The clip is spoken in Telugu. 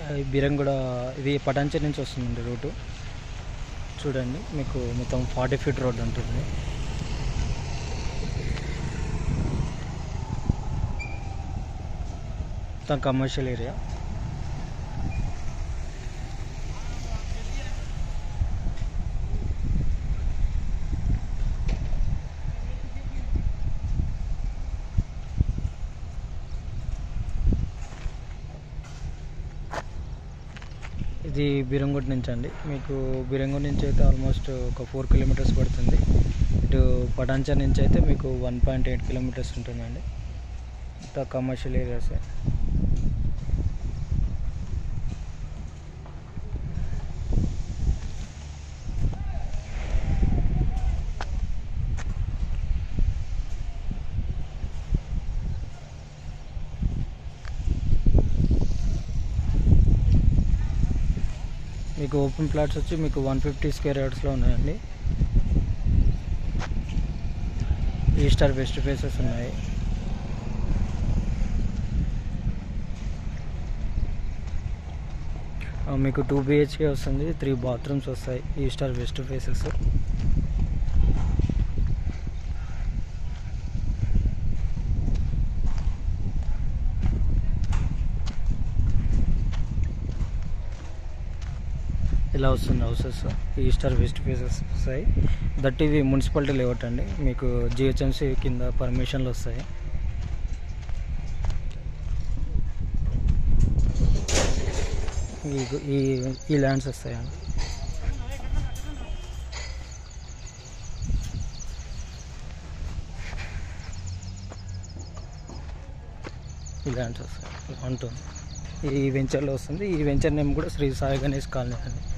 ఈ బిరంగూడ ఇది పటాంచర్ నుంచి వస్తుందండి రూటు చూడండి మీకు మొత్తం ఫార్టీ ఫీట్ రోడ్ ఉంటుంది మొత్తం కమర్షియల్ ఏరియా ఇది బిరంగుడ్ నుంచి అండి మీకు బిరంగుడ్ నుంచి అయితే ఆల్మోస్ట్ ఒక ఫోర్ కిలోమీటర్స్ పడుతుంది ఇటు పటాంచర్ నుంచి అయితే మీకు వన్ పాయింట్ ఎయిట్ కిలోమీటర్స్ ఉంటుందండి ఇంత కమర్షియల్ ఏరియాస్ మీకు ఓపెన్ ప్లాట్స్ వచ్చి మీకు వన్ ఫిఫ్టీ స్క్వేర్ యార్డ్స్లో ఉన్నాయండి ఈస్టర్ వెస్ట్ ఫేసెస్ ఉన్నాయి ఆ, మీకు టూ బిహెచ్కే వస్తుంది త్రీ బాత్రూమ్స్ వస్తాయి ఈస్టర్ వెస్ట్ ఫేసెస్ ఇలా వస్తుంది హౌసెస్ ఈస్టర్ వెస్ట్ ఫేసెస్ వస్తాయి దట్ ఇవి మున్సిపాలిటీ లేఅవుట్ అండి మీకు జిహెచ్ఎంసీ కింద పర్మిషన్లు వస్తాయి ఈ- ఈ ఈ ల్యాండ్స్ వస్తాయండి ఈ ల్యాండ్స్ వస్తాయి ఉంటుంది ఈ వెంచర్లో వస్తుంది ఈ వెంచర్ నేమ్ కూడా శ్రీ సాయి గణేష్ కాలనీ అండి